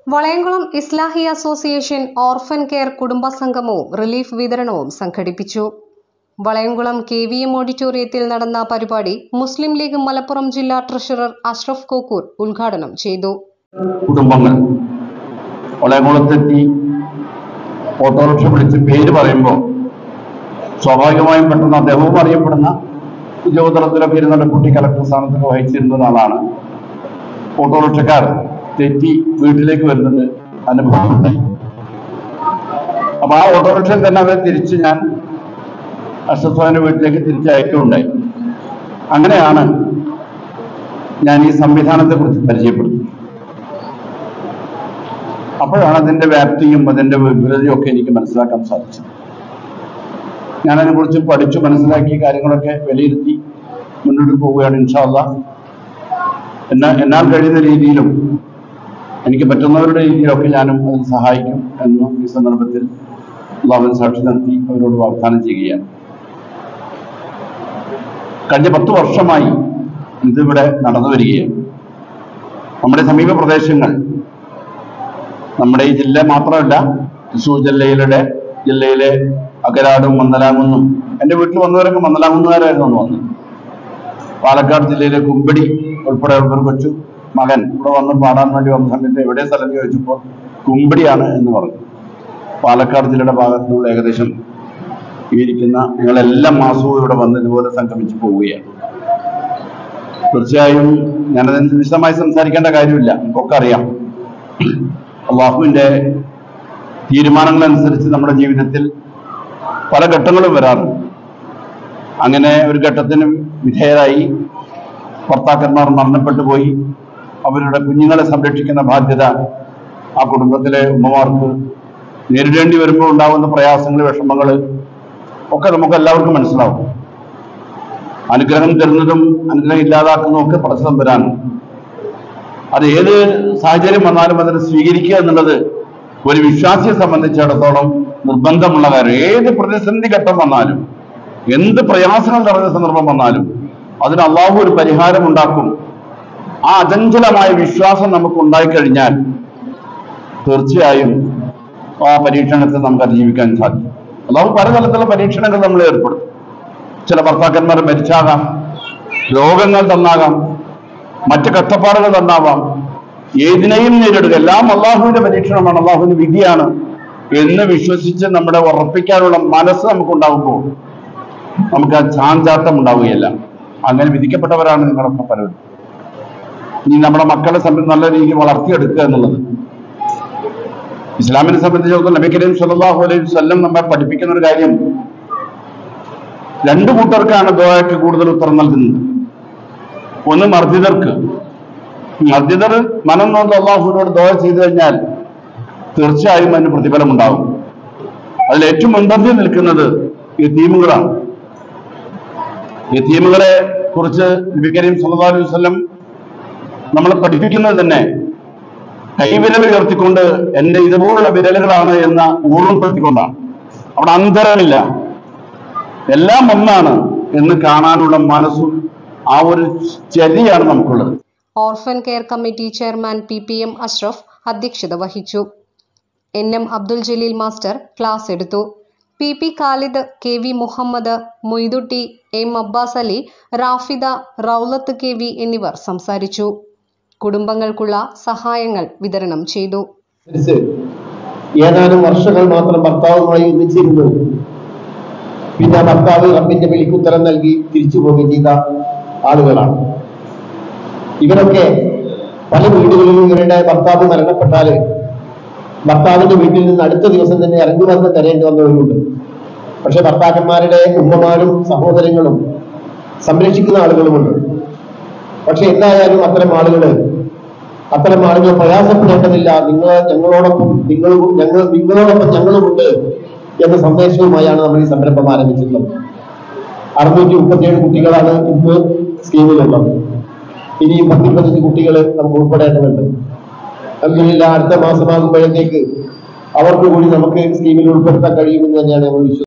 Valayamkulam Islahi association orphan care കുടുംബ സംഗമവും relief വിതരണവും സംഘടിപ്പിച്ചു വളയംകുളം കെ വി എം ഓഡിറ്റോറിയത്തിൽ നടന്ന പരിപാടി മുസ്ലിം ലീഗ് മലപ്പുറം ജില്ലാ ട്രഷറർ അഷ്റഫ് കോക്കൂർ ഉദ്ഘാടനം ചെയ്തു കുടുംബങ്ങൾ വളയംകുളത്തെത്തി ഓട്ടോറിക്ഷ വിളിച്ച് പേര് പറയുമ്പോൾ സ്വാഭാവികമായും പെട്ടെന്ന് അദ്ദേഹവും അറിയപ്പെടുന്ന ഉദ്യോഗതലത്തിലൊക്കെ ഇരുന്ന ഡെപ്യൂട്ടി കളക്ടർ സ്ഥാനത്തൊക്കെ വഹിച്ചിരുന്ന ഒരാളാണ് ഓട്ടോറിക്ഷക്കാർ തെറ്റി വീട്ടിലേക്ക് വരുന്നത് അനുഭവമുണ്ടായി അപ്പൊ ആ ഓട്ടോറിക്ഷയിൽ തന്നെ അവരെ തിരിച്ച് ഞാൻ അശ്വത്ഥാന്റെ വീട്ടിലേക്ക് തിരിച്ചയക്കുകയുണ്ടായി അങ്ങനെയാണ് ഞാൻ ഈ സംവിധാനത്തെ കുറിച്ച് പരിചയപ്പെടുന്നത് അപ്പോഴാണ് അതിന്റെ വ്യാപ്തിയും അതിന്റെ വിപുലതയും ഒക്കെ എനിക്ക് മനസ്സിലാക്കാൻ സാധിച്ചത് ഞാൻ അതിനെക്കുറിച്ച് പഠിച്ചു മനസ്സിലാക്കി കാര്യങ്ങളൊക്കെ വിലയിരുത്തി മുന്നോട്ട് പോവുകയാണ് ഇൻഷാല്ല എന്നാൽ എന്നാൽ കഴിയുന്ന രീതിയിലും എനിക്ക് പറ്റുന്നവരുടെ രീതിയിലൊക്കെ ഞാനും അതിന് സഹായിക്കും എന്ന് ഈ സന്ദർഭത്തിൽ അള്ളാഹുവിന് സാക്ഷി നടത്തി അവരോട് വാഗ്ദാനം ചെയ്യുകയാണ് കഴിഞ്ഞ പത്ത് വർഷമായി ഇതിവിടെ നടന്നു വരികയാണ് നമ്മുടെ സമീപ പ്രദേശങ്ങൾ നമ്മുടെ ഈ ജില്ല മാത്രമല്ല തൃശ്ശൂർ ജില്ലയിലെ ജില്ലയിലെ അകരാടും മന്ദലാകുന്നും എൻ്റെ വീട്ടിൽ വന്നവരൊക്കെ മന്ദലാകുന്നുകാരായിരുന്നു അന്ന് വന്നത് പാലക്കാട് ജില്ലയിലെ കുമ്പടി ഉൾപ്പെടെ ഒരു കൊച്ചു മകൻ ഇവിടെ വന്ന് പാടാൻ വേണ്ടി വന്ന സമയത്ത് എവിടെ സ്ഥലം ചോദിച്ചപ്പോൾ കുമ്പടിയാണ് എന്ന് പറഞ്ഞു പാലക്കാട് ജില്ലയുടെ ഭാഗത്തുനിന്നുള്ള ഏകദേശം ഈ ഇരിക്കുന്ന നിങ്ങളെല്ലാം മാസവും ഇവിടെ വന്ന് ഇതുപോലെ സംഗമിച്ച് പോവുകയാണ് തീർച്ചയായും ഞാനതിന് വിശദമായി സംസാരിക്കേണ്ട കാര്യമില്ല നമുക്കൊക്കെ അറിയാം അള്ളാഹുവിന്റെ തീരുമാനങ്ങളനുസരിച്ച് നമ്മുടെ ജീവിതത്തിൽ പല ഘട്ടങ്ങളും വരാറുണ്ട് അങ്ങനെ ഒരു ഘട്ടത്തിന് വിധേയരായി ഭർത്താക്കന്മാർ മരണപ്പെട്ടു പോയി അവരുടെ കുഞ്ഞുങ്ങളെ സംരക്ഷിക്കുന്ന ബാധ്യത ആ കുടുംബത്തിലെ ഉമ്മമാർക്ക് നേരിടേണ്ടി വരുമ്പോൾ ഉണ്ടാകുന്ന പ്രയാസങ്ങൾ വിഷമങ്ങൾ ഒക്കെ നമുക്ക് എല്ലാവർക്കും മനസ്സിലാവും അനുഗ്രഹം തരുന്നതും അനുഗ്രഹം ഇല്ലാതാക്കുന്നതും ഒക്കെ പരസ്പരം വരാനും അത് ഏത് സാഹചര്യം വന്നാലും അതിനെ സ്വീകരിക്കുക എന്നുള്ളത് ഒരു വിശ്വാസിയെ സംബന്ധിച്ചിടത്തോളം നിർബന്ധമുള്ള കാര്യം ഏത് പ്രതിസന്ധി ഘട്ടം വന്നാലും എന്ത് പ്രയാസങ്ങൾ നിറഞ്ഞ സന്ദർഭം വന്നാലും അതിന് അള്ളാഹു ഒരു പരിഹാരം ഉണ്ടാക്കും ആ അചഞ്ചലമായ വിശ്വാസം നമുക്ക് ഉണ്ടായിക്കഴിഞ്ഞാൽ തീർച്ചയായും ആ പരീക്ഷണത്തെ നമുക്ക് അതിജീവിക്കാൻ സാധിക്കും അള്ളാഹു പലതരത്തിലുള്ള പരീക്ഷണങ്ങൾ നമ്മൾ ഏർപ്പെടും ചില ഭർത്താക്കന്മാർ മരിച്ചാകാം രോഗങ്ങൾ തന്നാകാം മറ്റ് കഷ്ടപ്പാടുകൾ തന്നാവാം ഏതിനെയും നേരിടുക എല്ലാം അള്ളാഹുവിന്റെ പരീക്ഷണമാണ് അള്ളാഹുവിന്റെ വിധിയാണ് എന്ന് വിശ്വസിച്ച് നമ്മുടെ ഉറപ്പിക്കാനുള്ള മനസ്സ് നമുക്കുണ്ടാകുമ്പോൾ നമുക്ക് ആ ചാഞ്ചാട്ടം ഉണ്ടാവുകയില്ല അങ്ങനെ വിധിക്കപ്പെട്ടവരാണ് നിങ്ങളൊക്കെ പലരും ഇനി നമ്മുടെ മക്കളെ സംബന്ധിച്ച് നല്ല രീതിയിൽ വളർത്തിയെടുക്കുക എന്നുള്ളത് ഇസ്ലാമിനെ സംബന്ധിച്ചിടത്തോളം നബി കരീം സല്ലല്ലാഹു അലൈഹി വസല്ലം നമ്മെ പഠിപ്പിക്കുന്ന ഒരു കാര്യം രണ്ടു കൂട്ടർക്കാണ് ദോയക്ക് കൂടുതൽ ഉത്തരം നൽകുന്നത് ഒന്ന് മർദ്ദിതർക്ക് മർദ്ദിതർ മനം നോക്കി അള്ളാഹുവിനോട് ദോയ ചെയ്തു കഴിഞ്ഞാൽ തീർച്ചയായും അതിന് പ്രതിഫലം ഉണ്ടാവും അതിൽ ഏറ്റവും മുൻപന്തിയിൽ നിൽക്കുന്നത് യത്തീമുകളാണ് യത്തീമുകളെ കുറിച്ച് നബി കരീം സല്ലല്ലാഹു അലൈഹി വസല്ലം നമ്മളെ പഠിപ്പിക്കുന്നത് തന്നെ കൈവിരൽ ഉയർത്തിക്കൊണ്ട് എന്റെ ഇതുപോലുള്ള വിരലുകളാണ് എന്ന ഓർമ്മപ്പെടുത്തിക്കൊണ്ടാണ് അവിടെ അന്തരമില്ല എല്ലാം ഒന്നാണ് എന്ന് കാണാനുള്ള മനസ്സും ആ ഒരു ചര്യയാണ് നമുക്കുള്ളത് orphan care committee chairman P P M Ashraf അധ്യക്ഷത വഹിച്ചു N M Abdul Jaleel master class എടുത്തു P P Khalid K V Muhammad Moythutty M Abbas Ali Rafida Raulath K V എന്നിവർ സംസാരിച്ചു കുടുംബങ്ങൾക്കുള്ള സഹായങ്ങൾ വിതരണം ചെയ്തു അനുസരിച്ച് ഏതാനും വർഷങ്ങൾ മാത്രം ഭർത്താവുമായി ഒന്നിച്ചിരുന്നു പിന്നെ ഭർത്താവ് റബ്ബിന്റെ വിളിക്കുത്തരം നൽകി തിരിച്ചു പോവുകയും ചെയ്ത ആളുകളാണ് ഇവരൊക്കെ പല വീടുകളിലും ഇവരുടെ ഭർത്താവ് മരണപ്പെട്ടാല് ഭർത്താവിന്റെ വീട്ടിൽ നിന്ന് അടുത്ത ദിവസം തന്നെ ഇറങ്ങി വന്ന് കരയേണ്ടി വന്നവരുണ്ട് പക്ഷെ ഭർത്താക്കന്മാരുടെ ഉമ്മമാരും സഹോദരങ്ങളും സംരക്ഷിക്കുന്ന ആളുകളുമുണ്ട് പക്ഷെ എന്തായാലും അത്തരം ആളുകള് അത്തരം ആളുകൾ പ്രയാസപ്പെടേണ്ടതില്ല നിങ്ങൾ ഞങ്ങളോടൊപ്പം നിങ്ങളും ഞങ്ങൾ നിങ്ങളോടൊപ്പം ഞങ്ങളുമുണ്ട് എന്ന സന്ദേശവുമായാണ് നമ്മൾ ഈ സംരംഭം ആരംഭിച്ചിട്ടുള്ളത് അറുന്നൂറ്റി മുപ്പത്തിയേഴ് കുട്ടികളാണ് ഇന്ന് സ്കീമിലുള്ളത് ഇനിയും പത്തിപ്പത്തഞ്ച് കുട്ടികൾ നമുക്ക് ഉൾപ്പെടേണ്ടതുണ്ട് അല്ല അടുത്ത മാസമാകുമ്പോഴത്തേക്ക് അവർക്ക് കൂടി നമുക്ക് സ്കീമിൽ ഉൾപ്പെടുത്താൻ കഴിയുമെന്ന് തന്നെയാണ് നമ്മൾ വിശ്വസിക്കുന്നത്